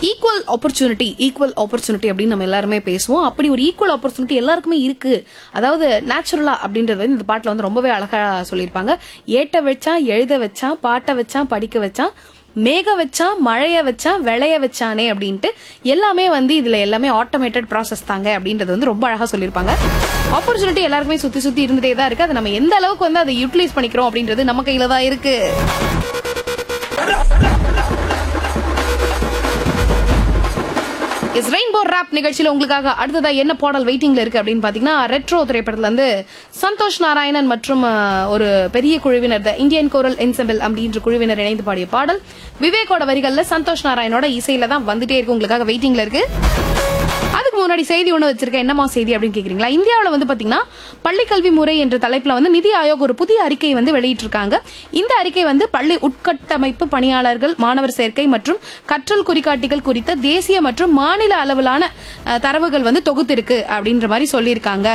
equal opportunity equal opportunity அப்படின்னு நம்ம எல்லாருமே பேசுவோம் அப்படி ஒரு ஈக்குவல் ஆப்பர்ச்சுனிட்டி எல்லாருக்குமே இருக்கு அதாவது நேச்சுரலா அப்படின்றது வந்து இந்த பாட்டுல வந்து ரொம்பவே அழகா சொல்லியிருப்பாங்க ஏட்ட வச்சான் எழுத வச்சான் பாட்ட வச்சான் படிக்க வச்சான் மேக வச்சான் மழைய வச்சான் விளைய வச்சானே அப்படின்ட்டு எல்லாமே வந்து இதுல எல்லாமே ஆட்டோமேட்டட் ப்ராசஸ் தாங்க அப்படின்றது வந்து ரொம்ப அழகா சொல்லியிருப்பாங்க ஆப்பர்ச்சுனிட்டி எல்லாருக்குமே சுத்தி சுத்தி இருந்துட்டே தான் இருக்கு அது நம்ம எந்த அளவுக்கு வந்து அதை யூட்டிலைஸ் பண்ணிக்கிறோம் அப்படின்றது நம்ம கையில தான் இருக்கு இஸ் ரெயின்போ ராப் நிகழ்ச்சியில உங்களுக்காக அடுத்ததா என்ன பாடல் வெயிட்டிங்ல இருக்கு அப்படின்னு பாத்தீங்கன்னா ரெட்ரோ திரைப்படத்துல இருந்து சந்தோஷ் நாராயணன் மற்றும் அஹ், ஒரு பெரிய குழுவினர் த இந்தியன் கோரல் என்செம்பிள் அப்படின்ற குழுவினர் இணைந்து பாடிய பாடல் விவேக்கோட வரிகள்ல சந்தோஷ் நாராயணோட இசையில தான் வந்துட்டே இருக்கு உங்களுக்காக வெயிட்டிங்ல இருக்கு அதுக்கு முன்னாடி செய்தி ஒண்ணு வச்சிருக்கேன் என்னமா செய்தி அப்படின்னு கேக்குறீங்களா இந்தியாவுல வந்து பாத்தீங்கன்னா பள்ளிக்கல்வி முறை என்ற தலைப்புல வந்து நிதி ஆயோக் ஒரு புதிய அறிக்கை வந்து வெளியிட்டிருக்காங்க இந்த அறிக்கை வந்து பள்ளி உட்கட்டமைப்பு பணியாளர்கள் மாணவர் சேர்க்கை மற்றும் கற்றல் குறிகாட்டிகள் குறித்த தேசிய மற்றும் மாநில அளவிலான அஹ், தரவுகள் வந்து தொகுத்திருக்கு அப்படின்ற மாதிரி சொல்லியிருக்காங்க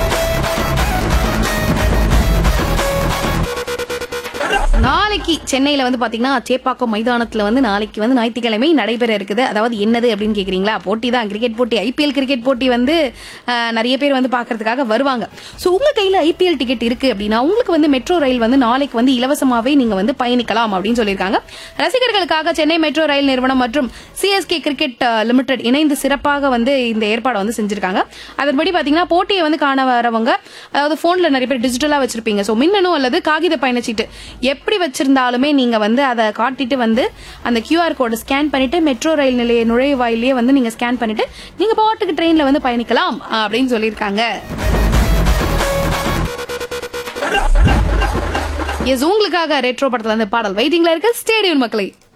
நாளைக்கு சென்னையில வந்து பாத்தீங்கன்னா சேப்பாக்கம் மைதானத்துல வந்து நாளைக்கு வந்து ஞாயிற்றுக்கிழமை நடைபெற இருக்குது அதாவது என்னது அப்படின்னு கேக்குறீங்களா போட்டி தான் கிரிக்கெட் போட்டி ஐபிஎல் கிரிக்கெட் போட்டி வந்து அஹ், நிறைய பேர் வந்து பாக்குறதுக்காக வருவாங்க சோ உங்க கையில ஐபிஎல் டிக்கெட் இருக்கு அப்படின்னா உங்களுக்கு வந்து மெட்ரோ ரயில் வந்து நாளைக்கு வந்து இலவசமாவே நீங்க வந்து பயணிக்கலாம் அப்படின்னு சொல்லியிருக்காங்க ரசிகர்களுக்காக சென்னை மெட்ரோ ரயில் நிறுவனம் மற்றும் சிஎஸ்கே கிரிக்கெட் லிமிடெட் இணைந்து சிறப்பாக வந்து இந்த ஏற்பாடை வந்து செஞ்சிருக்காங்க அதன்படி பாத்தீங்கன்னா போட்டியை வந்து காண வரவங்க அதாவது போன்ல நிறைய பேர் டிஜிட்டலா வச்சிருப்பீங்க சோ மின்னணு அல்லது காகித பயணச்சீட்டு எப்படி வச்சிருந்தாலுமே நீங்க வந்து அதை காட்டிட்டு வந்து அந்த கியூஆர் கோடு ஸ்கேன் பண்ணிட்டு மெட்ரோ ரயில் நிலைய நுழைவாயிலேயே வந்து நீங்க ஸ்கேன் பண்ணிட்டு நீங்க பாட்டுக்கு ட்ரெயின்ல வந்து பயணிக்கலாம் அப்படின்னு சொல்லியிருக்காங்க எஸ் உங்களுக்காக ரெட்ரோ படத்துல அந்த பாடல் வெயிட்டிங்ல இருக்கு ஸ்டேடியம் மக்களை